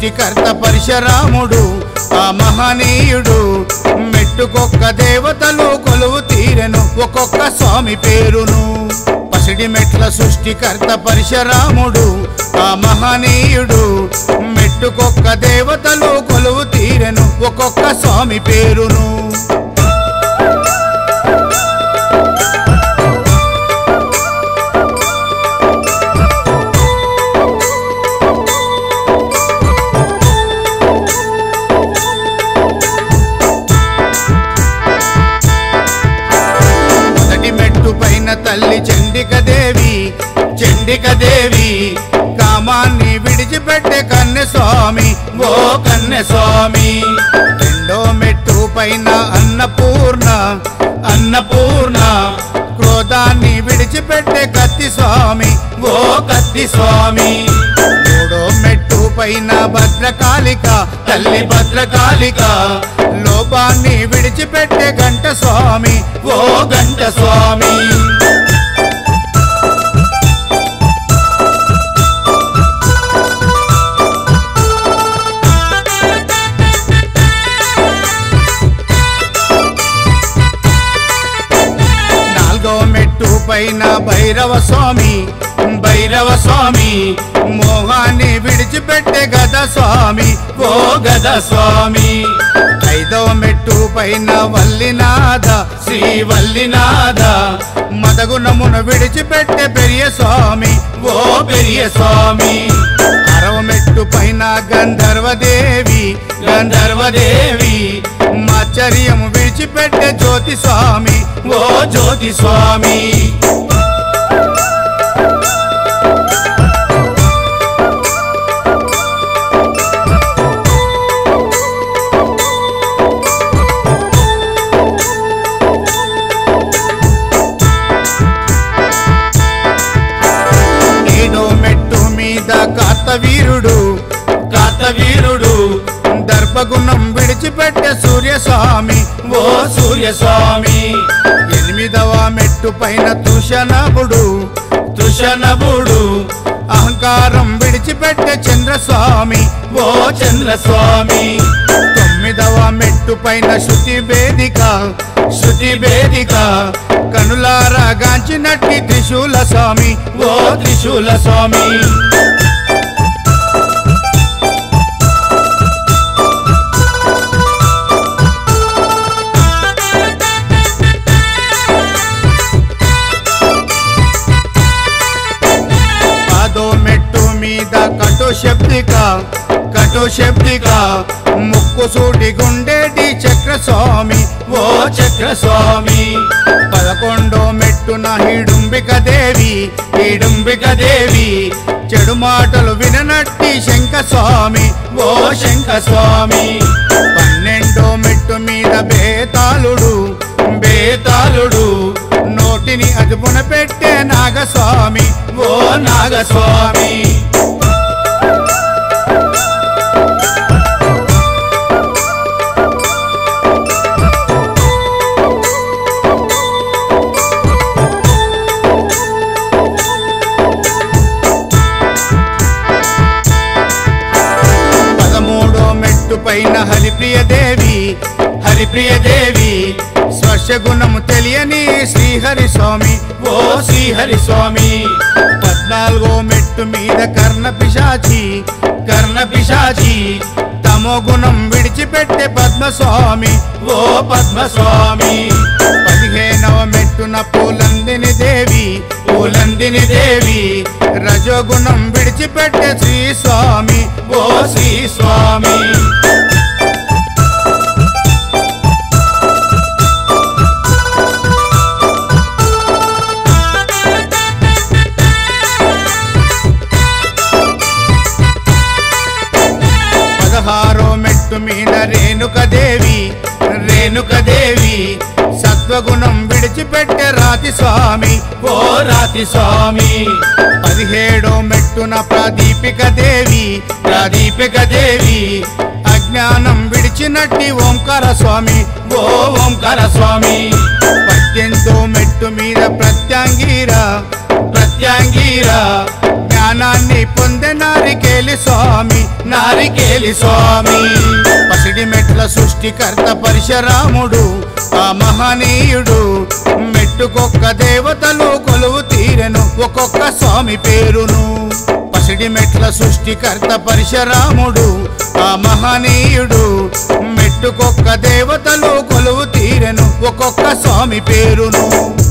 సృష్టికర్త పరశురాముడు ఆ మహనీయుడు మెట్టుకొక్క దేవతలు కొలువు తీరెను ఒక్కొక్క స్వామి పేరును పసిడి మెట్ల సృష్టికర్త పరశురాముడు ఆ మహనీయుడు మెట్టుకొక్క దేవతలు కొలువు తీరెను ఒక్కొక్క స్వామి పేరును మొదటి మెట్టు పైన తల్లి చండిక దేవి చండిక దేవి కామాన్ని విడిచిపెట్టే కన్నె స్వామి ఓ కన్నె స్వామి రెండో మెట్టు పైన అన్నపూర్ణ అన్నపూర్ణ క్రోధాన్ని విడిచిపెట్టే కత్తి స్వామి ఓ కత్తి స్వామి మూడో మెట్టు పైన భద్రకాళిక తల్లి భద్రకాళిక లోపాన్ని విడిచిపెట్టే గంట స్వామి ఓ గంట స్వామి నాలుగో మెట్టు పైన భైరవ స్వామి భైరవ స్వామి మోహాన్ని విడిచిపెట్టే గద స్వామి ఓ గద స్వామి ఐదో మెట్టు పైన వల్లినాథ శ్రీ వల్లినాథ మదగుణమును విడిచిపెట్టే పెరియ స్వామి ఓ పెరియ స్వామి అరవ మెట్టు పైన గంధర్వదేవి గంధర్వదేవి మాచర్యము విడిచిపెట్టే జ్యోతి స్వామి ఓ జ్యోతి స్వామి ఏడో మెట్టు మీద కార్తవీరుడు కార్తవీరుడు దర్భగుణం విడిచిపెట్టే సూర్యస్వామి ఓ సూర్యస్వామి ఎనిమిదవ మెట్టు పైన తుషనబుడు తుషనబుడు అహంకారం విడిచిపెట్టే చంద్రస్వామి ఓ చంద్రస్వామి తొమ్మిదవ మెట్టు పైన శృతి వేదిక శృతి వేదిక కనులారా గాంచినట్టి త్రిశూల స్వామి ఓ త్రిశూల స్వామి పాదో మెట్టు మీద కటు శబ్దిక కటు శబ్దిక ముక్కు సూటి గుండేటి చక్ర స్వామి ఓ చక్ర స్వామి పదకొండో మెట్టున హిడుంబిక దేవి హిడుంబిక దేవి చెడు మాటలు విననట్టి శంఖ స్వామి ఓ శంఖ స్వామి పన్నెండో మెట్టు మీద బేతాళుడు బేతాళుడు నోటిని అదుపున పెట్టే నాగస్వామి ఓ నాగస్వామి పదమూడో మెట్టు పైన హరిప్రియ దేవి హరిప్రియ దేవి స్వర్శ గుణము తెలియని శ్రీహరి స్వామి ఓ శ్రీహరి స్వామి పద్నాలుగో మెట్టు మీద కర్ణ పిశాచి కర్ణ పిశాచి తమో గుణం విడిచిపెట్టే పద్మస్వామి ఓ పద్మస్వామి పదిహేనవ మెట్టున పూలందిని దేవి పూలందిని దేవి రజోగుణం విడిచిపెట్టే శ్రీ స్వామి ఓ శ్రీ స్వామి పదహారో మెట్టు మీద రేణుక దేవి రేణుక దేవి సత్వగుణం విడిచిపెట్టే రాతి స్వామి ఓ రాతి స్వామి పదిహేడో మెట్టున ప్రదీపిక దేవి ప్రదీపిక దేవి అజ్ఞానం విడిచినట్టి ఓంకార స్వామి ఓ ఓంకార స్వామి పద్దెనిమిదో మెట్టు మీద ప్రత్యాంగీర ప్రత్యాంగీర జ్ఞానాన్ని పొందే నారికే నారికేలి స్వామి నారికేలి స్వామి పసిడి మెట్ల సృష్టికర్త పరశురాముడు ఆ మహనీయుడు మెట్టుకొక్క దేవతలు కొలువు తీరెను ఒక్కొక్క స్వామి పేరును పసిడి మెట్ల సృష్టికర్త పరశురాముడు ఆ మహనీయుడు మెట్టుకొక్క దేవతలు కొలువు తీరెను ఒక్కొక్క స్వామి పేరును